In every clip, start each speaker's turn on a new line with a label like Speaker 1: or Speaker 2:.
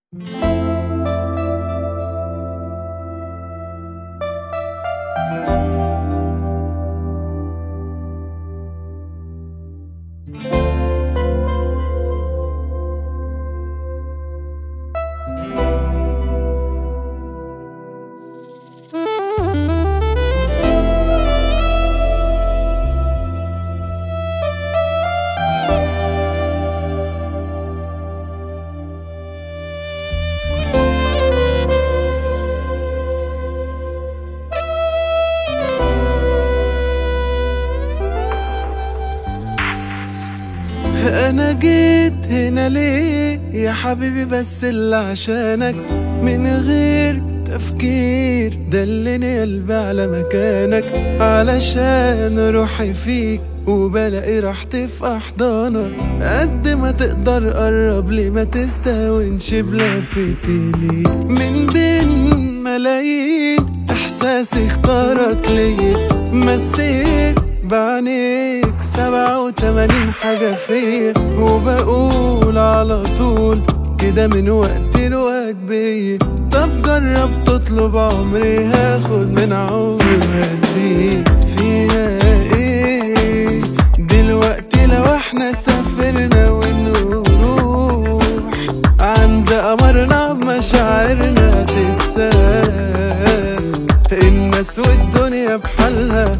Speaker 1: انا جيت هنا ليه يا حبيبي بس اللي عشانك من غير تفكير دلني قلبي على مكانك علشان روحي فيك وبلاقي راحتي في احضانك قد ما تقدر قرب لي ما تستهونش بلفتي ليك من بين ملايين احساسي اختارك ليا مسيت بعينيك سبعة وتمانين حاجة فيا وبقول على طول كده من وقت لوقت بيا طب جرب تطلب عمري هاخد من عمري وهديك فيها ايه دلوقتي لو احنا سافرنا ونروح عند قمرنا مشاعرنا تتساب الناس والدنيا بحالها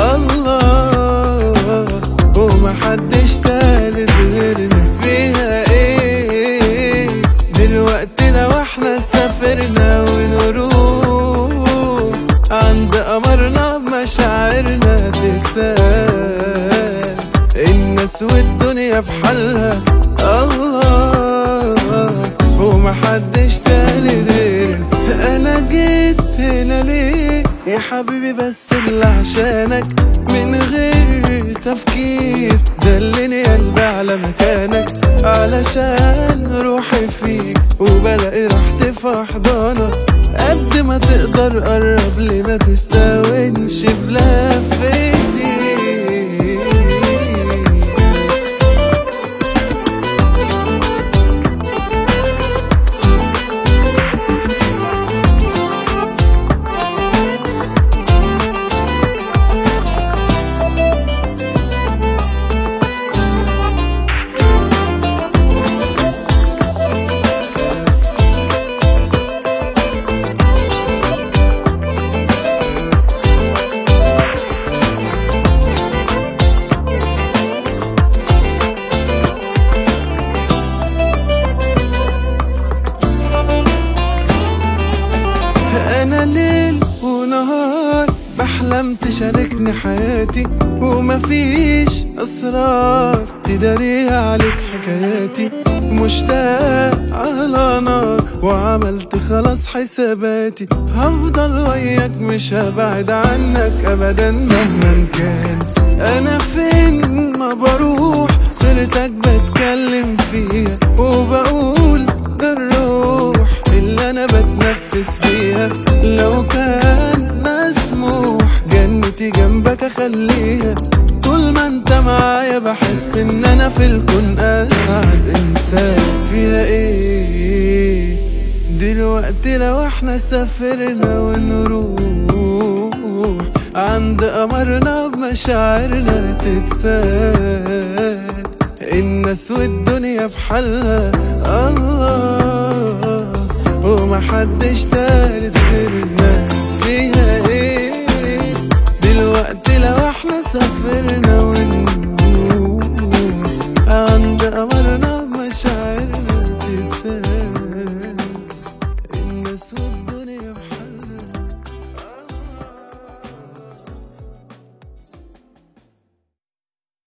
Speaker 1: الله ومحدش تالت غيرنا فيها ايه دلوقتي لو احنا سافرنا ونروح عند قمرنا مشاعرنا تتساب الناس والدنيا بحالها الله ومحدش تالت غيرنا انا جيت هنا ليه يا حبيبي بس اللي عشانك من غير تفكير دلني قلبي على مكانك علشان روحي فيك وبلاقي راحتي في احضانك قد ما تقدر قرب لي ما تستهونش بلفتي انا ليل ونهار بحلم تشاركني حياتي ومفيش اسرار تداريها عليك حكاياتي مشتاق على نار وعملت خلاص حساباتي هفضل وياك مش هبعد عنك ابدا مهما كان انا فين ما بروح سيرتك بتكلم فيها وبقول ده الروح اللي انا بتنفس بيها لو كان مسموح جنتي جنبك اخليها طول ما انت معايا بحس ان انا في الكون اسعد انسان فيها ايه دلوقتي لو احنا سافرنا ونروح عند قمرنا بمشاعرنا تتساب الناس والدنيا بحالها الله ومحدش تالت غيرنا